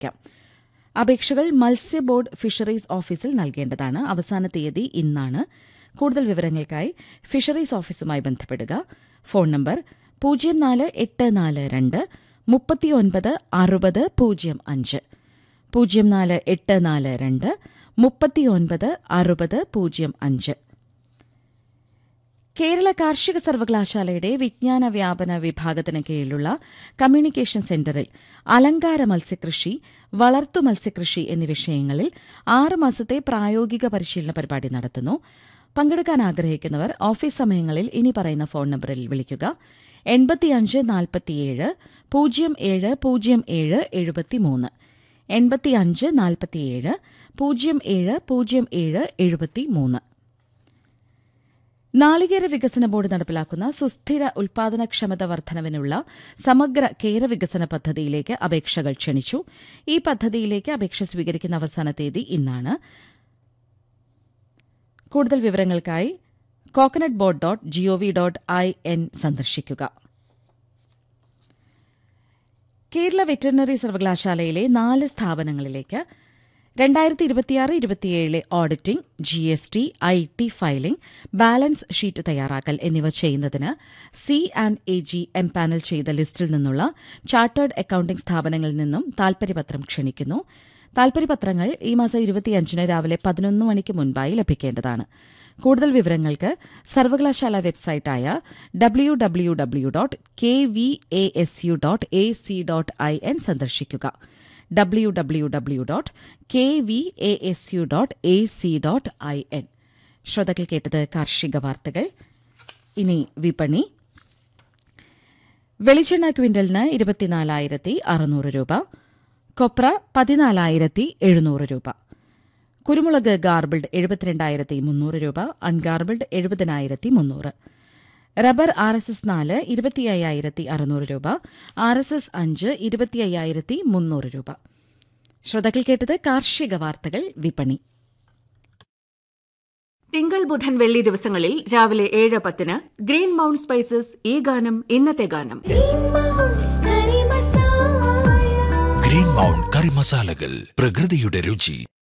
സമർപ്പിക്കാം അപേക്ഷകൾ മത്സ്യ ബോർഡ് ഫിഷറീസ് ഓഫീസിൽ നൽകേണ്ടതാണ് അവസാന തീയതി ഇന്നാണ് കൂടുതൽ വിവരങ്ങൾക്കായി ഫിഷറീസ് ഓഫീസുമായി ബന്ധപ്പെടുക ഫോൺ നമ്പർ പൂജ്യം നാല് എട്ട് നാല് രണ്ട് മുപ്പത്തിയൊൻപത് അറുപത് പൂജ്യം അഞ്ച് പൂജ്യം നാല് എട്ട് നാല് രണ്ട് മുപ്പത്തിയൊൻപത് അറുപത് പൂജ്യം അഞ്ച് കേരള കാർഷിക സർവകലാശാലയുടെ വിജ്ഞാന വ്യാപന വിഭാഗത്തിന് കീഴിലുള്ള കമ്മ്യൂണിക്കേഷൻ സെന്ററിൽ അലങ്കാര മത്സ്യകൃഷി വളർത്തു മത്സ്യകൃഷി എന്നീ വിഷയങ്ങളിൽ ആറ് മാസത്തെ പ്രായോഗിക പരിശീലന പരിപാടി നടത്തുന്നു പങ്കെടുക്കാൻ ആഗ്രഹിക്കുന്നവർ ഓഫീസ് സമയങ്ങളിൽ ഇനി പറയുന്ന ഫോൺ നമ്പറിൽ വിളിക്കുക എൺപത്തിയഞ്ച് നാൽപ്പത്തിയേഴ് പൂജ്യം ഏഴ് പൂജ്യം ഏഴ് എഴുപത്തിമൂന്ന് എൺപത്തിയഞ്ച് നാൽപ്പത്തിയേഴ് പൂജ്യം ഏഴ് പൂജ്യം ഏഴ് എഴുപത്തിമൂന്ന് നാളികേര വികസന ബോർഡ് നടപ്പിലാക്കുന്ന സുസ്ഥിര ഉൽപാദനക്ഷമത വർധനവിനുള്ള സമഗ്ര കേര വികസന പദ്ധതിയിലേക്ക് അപേക്ഷകൾ ക്ഷണിച്ചു ഈ പദ്ധതിയിലേക്ക് അപേക്ഷ സ്വീകരിക്കുന്ന അവസാന തീയതി ഇന്നാണ് കൂടുതൽ വിവരങ്ങൾക്കായി coconut board dot G O V dot I N സന്ദർശിക്കുക കേരള വെറ്ററിനറി സർവകലാശാലയിലെ നാല് സ്ഥാപനങ്ങളിലേക്ക് രണ്ടായിരത്തി ഇരുപത്തിയാറ് ഇരുപത്തിയേഴിലെ auditing G S T I T filing balance sheet തയ്യാറാക്കൽ എന്നിവ ചെയ്യുന്നതിന് C and A G empanel ചെയ്ത ലിസ്റ്റിൽ നിന്നുള്ള ചാർട്ടേഡ് അക്കൌണ്ടിംഗ് സ്ഥാപനങ്ങളിൽ നിന്നും താൽപര്യപത്രം ക്ഷണിക്കുന്നു താൽപര്യപത്രങ്ങൾ ഈ മാസം ഇരുപത്തിയഞ്ചിന് രാവിലെ പതിനൊന്ന് മണിക്ക് മുൻപായി ലഭിക്കേണ്ടതാണ് കൂടുതൽ വിവരങ്ങൾക്ക് സർവകലാശാല വെബ്സൈറ്റായ W W W dot K V A S U dot A C dot I N സന്ദർശിക്കുക W W W dot K V A S U dot A C dot I N ശ്രോതാക്കൾ കേട്ടത് കാർഷിക വാർത്തകൾ ഇനി വിപണി വെളിച്ചെണ്ണ ക്വിന്റലിന് ഇരുപത്തിനാലായിരത്തി അറുന്നൂറ് രൂപ കൊപ്ര പതിനാലായിരത്തി എഴുന്നൂറ് രൂപ കുരുമുളക് ഗാർബിൾഡ് എഴുപത്തിരണ്ടായിരത്തി മുന്നൂറ് രൂപ അൺഗാർബിൾഡ് എഴുപതിനായിരത്തി മുന്നൂറ് റബ്ബർ ആർ എസ് എസ് നാല് ഇരുപത്തി അയ്യായിരത്തി അറുന്നൂറ് രൂപ ആർ എസ് എസ് അഞ്ച് ഇരുപത്തി അയ്യായിരത്തി മുന്നൂറ് രൂപ ശ്രോതാക്കൾ കേട്ടത് കാർഷിക വാർത്തകൾ വിപണി തിങ്കൾ ബുധൻ വെള്ളി ദിവസങ്ങളിൽ രാവിലെ ഏഴ് പത്തിന് ഗ്രീൻ മൗണ്ട് സ്പൈസസ് ഈ ഗാനം ഇന്നത്തെ ഗാനം ഗ്രീൻ മൗണ്ട് കറി മസാലകൾ പ്രകൃതിയുടെ രുചി